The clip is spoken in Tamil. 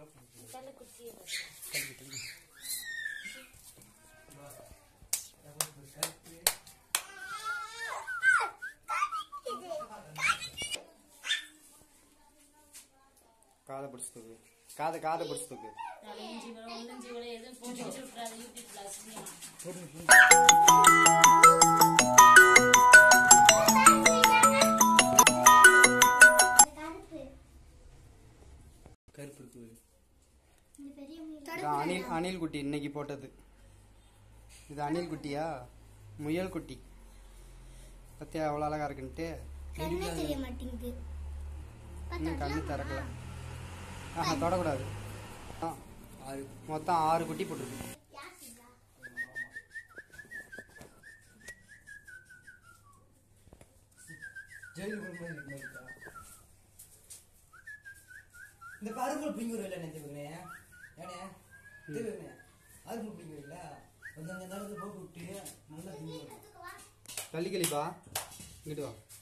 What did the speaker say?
தலை குச்சியை தள்ளி தள்ளி காதை பிடிச்சி தூக்கு காதை காதை பிடிச்சி தூக்கு தலையும் ஜீவனம் ஒன்றும் ஜீவனம் எதுவும் போட்டு வச்சு விட்றாது யூடியூப்ல அசிங்கமா கருப்பு இருக்கு தடுப்பு இது அணில் அணில் குட்டி இன்னைக்கு போட்டது இது அணில் குட்டியா முயல் குட்டி பத்தியா அவ்வளோ அழகா இருக்குன்ட்டு கண்ணே தெரிய மாட்டேங்குது இன்னும் கண்ணு திறக்கல ஆஹா தொடக்கூடாது ஆ மொத்தம் ஆறு குட்டி போட்டிருக்கு ஜெயில் குடும்பம் இருக்கு மாதிரி இருக்கா? இந்த கரும்பு பிங்குற இல்லை நினைச்சுக்கோங்க ஏனே தெரியுமே அரும்பு பிங்குற இல்ல கொஞ்சம் அந்த நேரத்தில் போட்டு விட்டு நல்லா பிங்குற தள்ளி கழிப்பா இங்கிட்டு வா